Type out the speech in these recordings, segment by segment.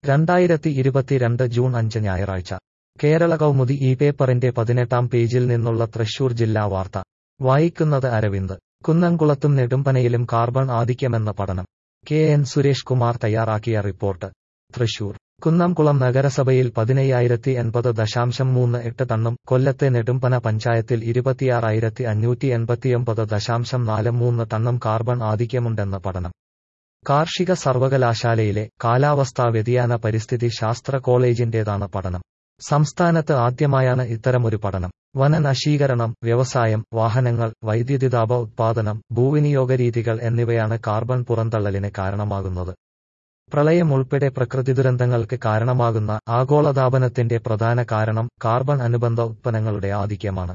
രണ്ടായിരത്തി ഇരുപത്തിരണ്ട് ജൂൺ അഞ്ച് ഞായറാഴ്ച കേരള കൗമുദി ഈ പേപ്പറിന്റെ പതിനെട്ടാം പേജിൽ നിന്നുള്ള തൃശൂർ ജില്ലാ വാർത്ത വായിക്കുന്നത് അരവിന്ദ് കുന്നംകുളത്തും നെടുമ്പനയിലും കാർബൺ ആധിക്യമെന്ന പഠനം കെ എൻ സുരേഷ് കുമാർ തയ്യാറാക്കിയ റിപ്പോർട്ട് തൃശൂർ കുന്നംകുളം നഗരസഭയിൽ പതിനയ്യായിരത്തി എൺപത് ദശാംശം മൂന്ന് എട്ട് ടണ്ണും കൊല്ലത്തെ നെടുമ്പന പഞ്ചായത്തിൽ ഇരുപത്തിയാറായിരത്തി അഞ്ഞൂറ്റി എൺപത്തിയൊമ്പത് ദശാംശം നാല് മൂന്ന് ടണ്ണും കാർബൺ ആധിക്യമുണ്ടെന്ന് പഠനം കാർഷിക സർവകലാശാലയിലെ കാലാവസ്ഥാ വ്യതിയാന പരിസ്ഥിതി ശാസ്ത്ര കോളേജിന്റേതാണ് പഠനം സംസ്ഥാനത്ത് ആദ്യമായാണ് ഇത്തരമൊരു പഠനം വനനശീകരണം വ്യവസായം വാഹനങ്ങൾ വൈദ്യുതിതാപ ഉത്പാദനം ഭൂവിനിയോഗ രീതികൾ എന്നിവയാണ് കാർബൺ പുറന്തള്ളലിന് കാരണമാകുന്നത് പ്രളയം ഉൾപ്പെടെ പ്രകൃതി ദുരന്തങ്ങൾക്ക് കാരണമാകുന്ന ആഗോളതാപനത്തിന്റെ പ്രധാന കാരണം കാർബൺ അനുബന്ധ ഉത്പന്നങ്ങളുടെ ആധിക്യമാണ്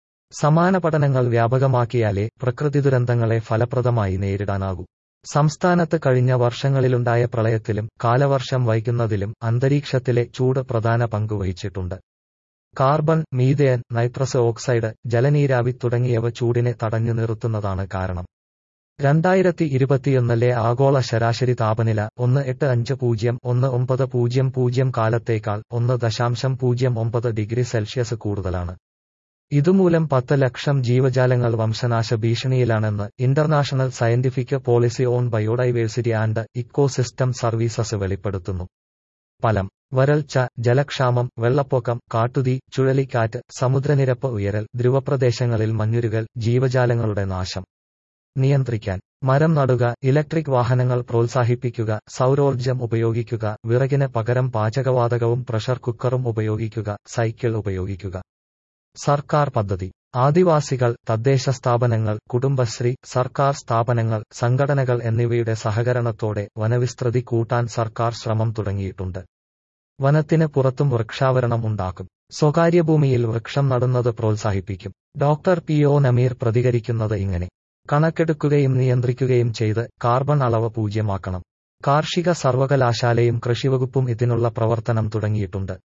സമാന പഠനങ്ങൾ വ്യാപകമാക്കിയാലേ പ്രകൃതി ദുരന്തങ്ങളെ ഫലപ്രദമായി നേരിടാനാകൂ സംസ്ഥാനത്ത് കഴിഞ്ഞ വർഷങ്ങളിലുണ്ടായ പ്രളയത്തിലും കാലവർഷം വൈകുന്നതിലും അന്തരീക്ഷത്തിലെ ചൂട് പ്രധാന പങ്ക് വഹിച്ചിട്ടുണ്ട് കാർബൺ മീഥേൻ നൈട്രസ് ഓക്സൈഡ് ജലനീരാവി തുടങ്ങിയവ ചൂടിനെ തടഞ്ഞു നിർത്തുന്നതാണ് കാരണം രണ്ടായിരത്തി ഇരുപത്തിയൊന്നിലെ ആഗോള ശരാശരി താപനില ഒന്ന് എട്ട് അഞ്ച് പൂജ്യം ഒന്ന് ഒമ്പത് പൂജ്യം പൂജ്യം കാലത്തേക്കാൾ ഒന്ന് ദശാംശം പൂജ്യം ഒമ്പത് ഡിഗ്രി സെൽഷ്യസ് കൂടുതലാണ് ഇതുമൂലം പത്ത് ലക്ഷം ജീവജാലങ്ങൾ വംശനാശ ഭീഷണിയിലാണെന്ന് international scientific policy on biodiversity and ecosystem services വെളിപ്പെടുത്തുന്നു ഫലം വരൾച്ച ജലക്ഷാമം വെള്ളപ്പൊക്കം കാട്ടുതീ ചുഴലിക്കാറ്റ് സമുദ്രനിരപ്പ് ഉയരൽ ധ്രുവപ്രദേശങ്ങളിൽ മഞ്ഞുരുകൽ ജീവജാലങ്ങളുടെ നാശം നിയന്ത്രിക്കാൻ മരം നടുക ഇലക്ട്രിക് വാഹനങ്ങൾ പ്രോത്സാഹിപ്പിക്കുക സൗരോർജ്ജം ഉപയോഗിക്കുക വിറകിന് പകരം പാചകവാതകവും പ്രഷർ കുക്കറും ഉപയോഗിക്കുക സൈക്കിൾ ഉപയോഗിക്കുക സർക്കാർ പദ്ധതി ആദിവാസികൾ തദ്ദേശ സ്ഥാപനങ്ങൾ കുടുംബശ്രീ സർക്കാർ സ്ഥാപനങ്ങൾ സംഘടനകൾ എന്നിവയുടെ സഹകരണത്തോടെ വനവിസ്തൃതി കൂട്ടാൻ സർക്കാർ ശ്രമം തുടങ്ങിയിട്ടുണ്ട് വനത്തിന് പുറത്തും വൃക്ഷാവരണം ഉണ്ടാക്കും സ്വകാര്യ ഭൂമിയിൽ വൃക്ഷം നടുന്നത് പ്രോത്സാഹിപ്പിക്കും ഡോക്ടർ പി ഒ നമീർ പ്രതികരിക്കുന്നത് ഇങ്ങനെ കണക്കെടുക്കുകയും നിയന്ത്രിക്കുകയും ചെയ്ത് കാർബൺ അളവ് പൂജ്യമാക്കണം കാർഷിക സർവകലാശാലയും കൃഷിവകുപ്പും ഇതിനുള്ള പ്രവർത്തനം തുടങ്ങിയിട്ടുണ്ട്